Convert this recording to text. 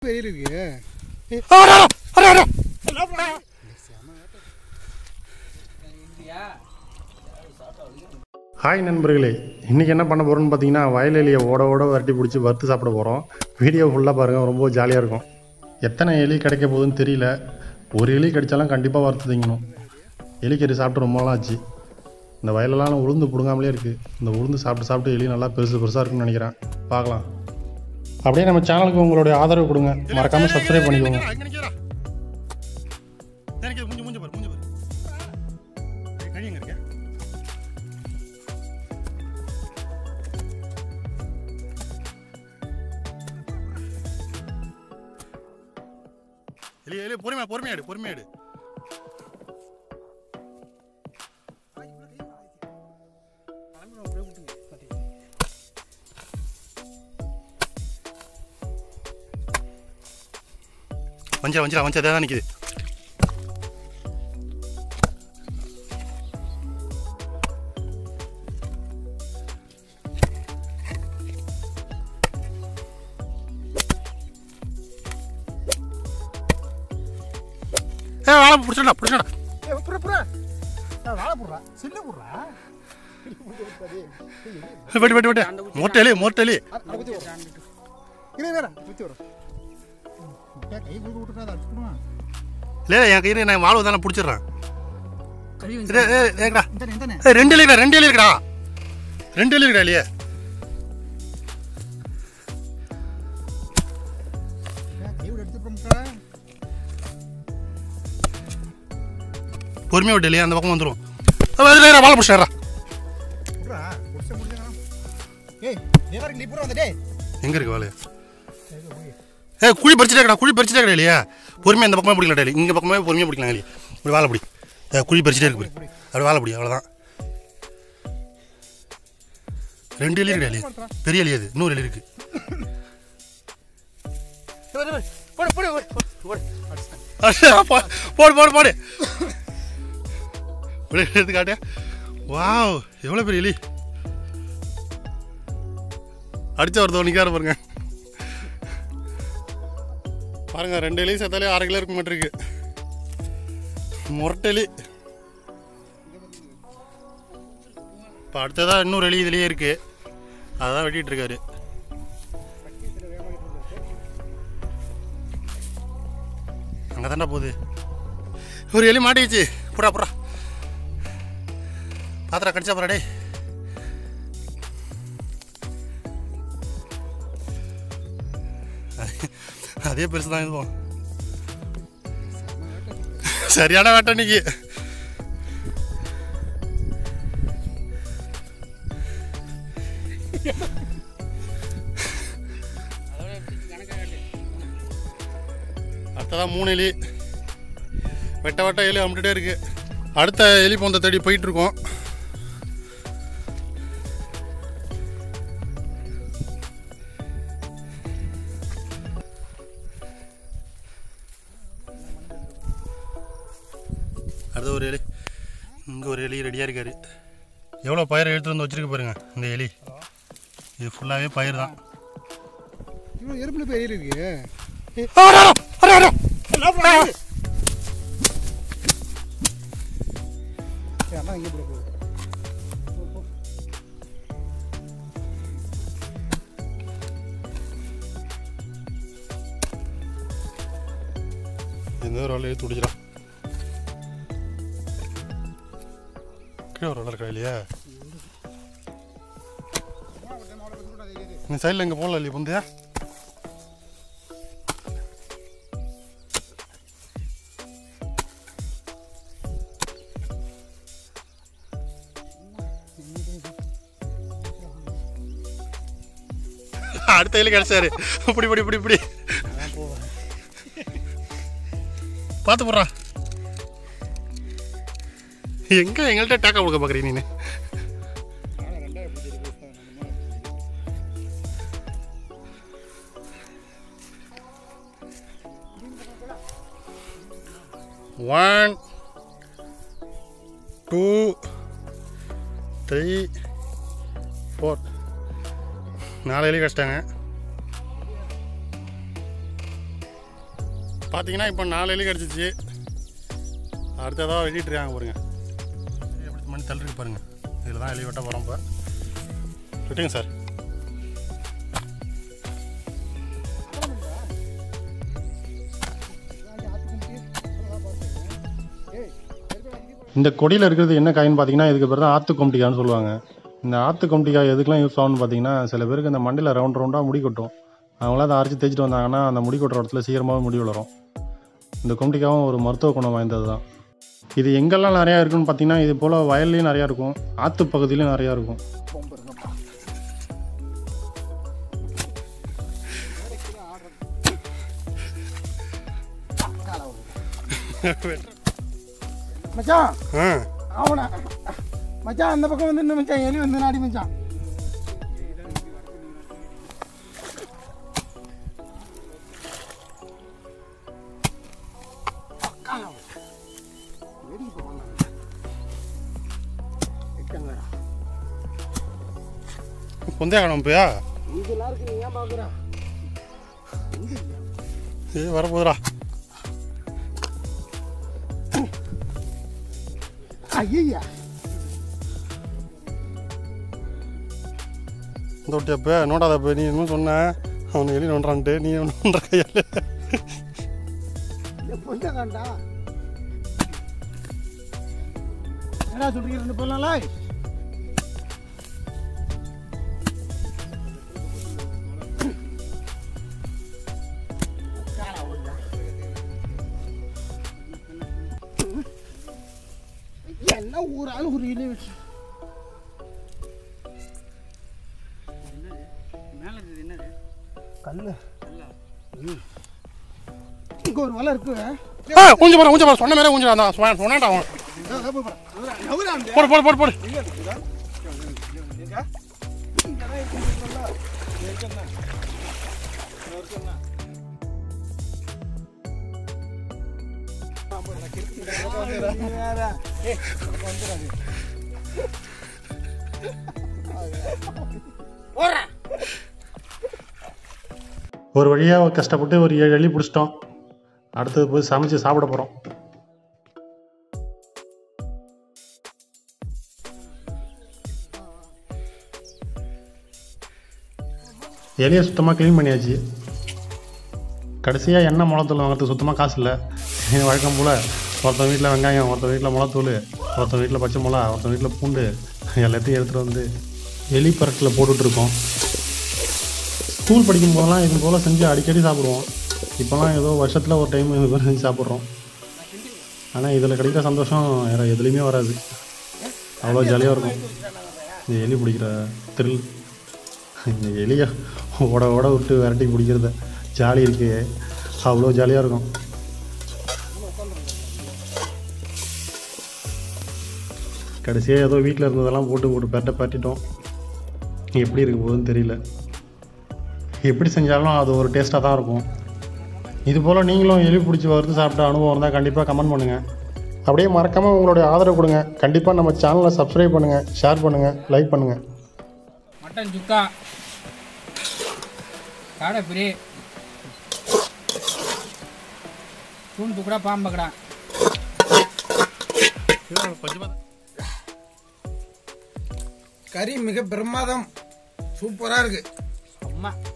பெரிய இருக்கு ஹாய் நண்பர்களே இன்றைக்கி என்ன பண்ண போகிறோம்னு பார்த்தீங்கன்னா வயல் ஓட ஓட வரட்டி பிடிச்சி வறுத்து சாப்பிட போகிறோம் வீடியோ ஃபுல்லாக பாருங்கள் ரொம்ப ஜாலியாக இருக்கும் எத்தனை எலி கிடைக்க போகுதுன்னு தெரியல ஒரு எலி கிடைச்சாலும் கண்டிப்பாக வறுத்து திங்கணும் எலிக்கறி சாப்பிட்டு ரொம்ப நாள் ஆச்சு இந்த வயலெல்லாம் உளுந்து பிடுங்காமலே இருக்குது இந்த உளுந்து சாப்பிட்டு சாப்பிட்டு எலி நல்லா பெருசு பெருசாக இருக்குன்னு நினைக்கிறேன் பார்க்கலாம் அப்படியே நம்ம சேனலுக்கு உங்களுடைய ஆதரவு கொடுங்க மறக்காமல் சப்ஸ்கிரைப் பண்ணிக்கோங்க எலி எலி பொறுமையா பொறுமையாடு பொறுமையாடு வஞ்சா வஞ்சா வஞ்சா தான் நிக்குது ஏ வாழை பிடிச்சடா பிடிச்சடா புறா புறா வாழை போடுறா சில்லு போடுறா வெட்டி வெட்டி வெட்டி மொட்டலி மொட்டலி இரு வேற குத்தி வரும் கை கொடுக்க விட்டுனா அதை அடிச்சுக்கணும் இல்லை என் கையில் நான் வாழ்வு தானே பிடிச்சிடுறேன் கழுவி இது ஏ ஏங்கடா இந்தானே இந்தானே ஏய், ரெண்டு எலி இருக்குடா ரெண்டு எலி இருக்குடா ரெண்டு எலி இருக்குடா இல்லையே கை விட எடுத்துப்போம்க்கா பொறுமையாக விட்டு இல்லையா அந்த பக்கம் வந்துடும் அதில் வாழை பிடிச்சிடுறா புறா புடிச்ச முடிஞ்சா ஏய் ஏவா நீ புறா வந்து டேய் எங்கே இருக்கு வாழை ஏ குழி பறிச்சுட்டே இருக்கடா குழி பறிச்சுட்டே இருக்கா இல்லையா பொறுமையாக இந்த பக்கமே பிடிக்கல டேலி இங்கே பக்கமே பொறுமையாக பிடிக்கலாம் இல்லையா இப்படி வாழை பிடி ஏ, குழி பறிச்சுட்டே இருக்கு பாரு. அப்படி வாழை பிடி அவ்வளோதான் ரெண்டு எலி இருக்குடா இல்லையா பெரிய எலி அது இன்னொரு எலி இருக்கு போடு போடு போடு போடு அடே, போ- போடு போடு போடு இப்படி எடுத்து காட்டு வாவ் எவ்வளோ பெரிய எலி அடிச்ச ஒரு தோணிக்கார பாருங்க பாருங்க ரெண்டு எலி சேர்த்தாலே அரை கிலோ இருக்க மாட்டிருக்கு முரட்டெலி இப்போ அடுத்ததாக இன்னொரு எலி இதுலேயே இருக்கு அதான் வெட்டிட்டு இருக்காரு அங்கே தாண்டா போகுது ஒரு எலி மாட்டிக்கிச்சு புறா புறா பாத்திரா கடிச்சா புறா டேய் அதே பெருசு தான் இதுவும் சரியான வேட்டை இன்னைக்கு அடுத்ததான் மூணு எலி வெட்ட வெட்ட எலி அம்பிட்டே இருக்கு அடுத்த எலி பொந்த தேடி போயிட்டு இருக்கோம் அடுத்த ஒரு எலி இங்கே ஒரு எலி ரெடியாக இருக்காரு எவ்வளோ பயிர் எடுத்துட்டு வந்து வச்சிருக்கு பாருங்க இந்த எலி இது ஃபுல்லாகவே பயிர் தான் இவ்வளோ எறும்புல பெரிய இருக்கு அண்ணா இங்கே போட போகுது இந்த ஒரு ஆள் எடுத்து பிடிச்சிடா கீழே ஒரு ஆள் இருக்கா இல்லையா இந்த சைடில் இங்கே போகல இல்லையா பொந்தியா அடுத்த இதில் கிடச்சாரு இப்படி இப்படி இப்படி இப்படி பார்த்து போடுறா எங்க எங்கள்கிட்ட டேக்கா கொடுக்க பார்க்குறீங்க நீ ஒன் டூ த்ரீ ஃபோர் நாலு எலி கஷ்டங்க பார்த்தீங்கன்னா இப்போ நாலு எலி கிடச்சிச்சு அடுத்ததாக வெட்டிட்டு இருக்காங்க பாருங்க எப்படி மணி தள்ளிருக்கு பாருங்க இதில் தான் எலி வெட்ட போகிறோம் இப்போ வெட்டுங்க சார் இந்த கொடியில் இருக்கிறது என்ன காயின்னு பார்த்தீங்கன்னா இதுக்கு பேர் தான் ஆத்து கொம்பட்டிக்கான்னு சொல்லுவாங்க இந்த ஆத்து கொம்பட்டிக்காய் எதுக்கெல்லாம் யூஸ் ஆகும்னு பார்த்தீங்கன்னா சில பேருக்கு இந்த மண்டையில் ரவுண்ட் ரவுண்டாக முடி கொட்டும் அவங்களாம் அதை அரைச்சி தேய்ச்சிட்டு வந்தாங்கன்னா அந்த முடி கொட்டுற இடத்துல சீக்கிரமாக முடி வளரும் இந்த கொம்பட்டிக்காவும் ஒரு மருத்துவ குணம் வாய்ந்தது தான் இது எங்கெல்லாம் நிறையா இருக்குன்னு பார்த்தீங்கன்னா இது போல் வயல்லையும் நிறையா இருக்கும் ஆற்று பகுதியிலையும் நிறையா இருக்கும் மச்சான் ஆ அவனா மச்சான் அந்த பக்கம் வந்து இன்னும் மச்சான் எலி வந்து நாடி மச்சான் கொந்தையா காணும் இப்போயா இதெல்லாம் இருக்கு நீ ஏன் பாக்குற ஏ வரப்போதுடா ஐயா இந்த விட்டியப்ப நோண்டாதப்ப நீ என்னமோ சொன்ன அவன் எலி நோண்டான்ட்டு நீ நோண்ட கையால் கொஞ்சம் காண்டா என்னடா சொல்றீங்க ரெண்டு போடலாம்ல என்ன ஒரு ஆள் ஒரு இலை வச்சு கல்லு ம். இங்க ஒரு வலை இருக்கு ஆ கொஞ்சம் பாரு கொஞ்சம் பாரு சொன்ன மாதிரி கொஞ்சம் அந்த சொன்ன- சொன்னான்டா அவன் போடு போடு போடு போடு ஒரு வழியாக கஷ்டப்பட்டு ஒரு ஏழு எலி பிடிச்சிட்டோம் அடுத்தது போய் சமைச்சு சாப்பிட போகிறோம் எலியை சுத்தமாக க்ளீன் பண்ணியாச்சு கடைசியாக எண்ணெய் மிளத்தூள் வாங்குறதுக்கு சுத்தமாக காசு இல்லை வழக்கம் போல் ஒருத்தன் வீட்டில் வெங்காயம் ஒருத்தன் வீட்டில் மிளத்தூள் ஒருத்தன் வீட்டில் பச்சை மிளகா ஒருத்தன் வீட்டில் பூண்டு எல்லாத்தையும் எடுத்துகிட்டு வந்து எலி பரட்டில் போட்டுட்ருக்கோம் ஸ்கூல் படிக்கும் போதெல்லாம் இது போல் செஞ்சு அடிக்கடி சாப்பிடுவோம் இப்போலாம் ஏதோ வருஷத்தில் ஒரு டைம் இது மாதிரி செஞ்சு சாப்பிட்றோம் ஆனால் இதில் கிடைக்கிற சந்தோஷம் வேறு எதுலேயுமே வராது அவ்வளோ ஜாலியாக இருக்கும் இந்த எலி பிடிக்கிற த்ரில் இந்த எலியை ஓட ஓட விட்டு விரட்டி பிடிக்கிறத ஜாலி இருக்கு அவ்வளோ ஜாலியாக இருக்கும் கடைசியாக ஏதோ வீட்டில் இருந்ததெல்லாம் போட்டு போட்டு பெரட்ட பரட்டிட்டோம் எப்படி இருக்க போகுதுன்னு தெரியல எப்படி செஞ்சாலும் அது ஒரு டேஸ்ட்டாக தான் இருக்கும் இது போல் நீங்களும் எலி பிடிச்சி வறுத்து சாப்பிட்ட அனுபவம் இருந்தால் கண்டிப்பாக கமெண்ட் பண்ணுங்கள் அப்படியே மறக்காமல் உங்களுடைய ஆதரவு கொடுங்க கண்டிப்பாக நம்ம சேனலை சப்ஸ்கிரைப் பண்ணுங்கள் ஷேர் பண்ணுங்கள் லைக் பண்ணுங்கள் மட்டன் சுக்கா காடை ஃப்ரீ தூண் துக்குடா பாம்பக்கடா கறி மிக பிரமாதம் சூப்பரா இருக்கு அம்மா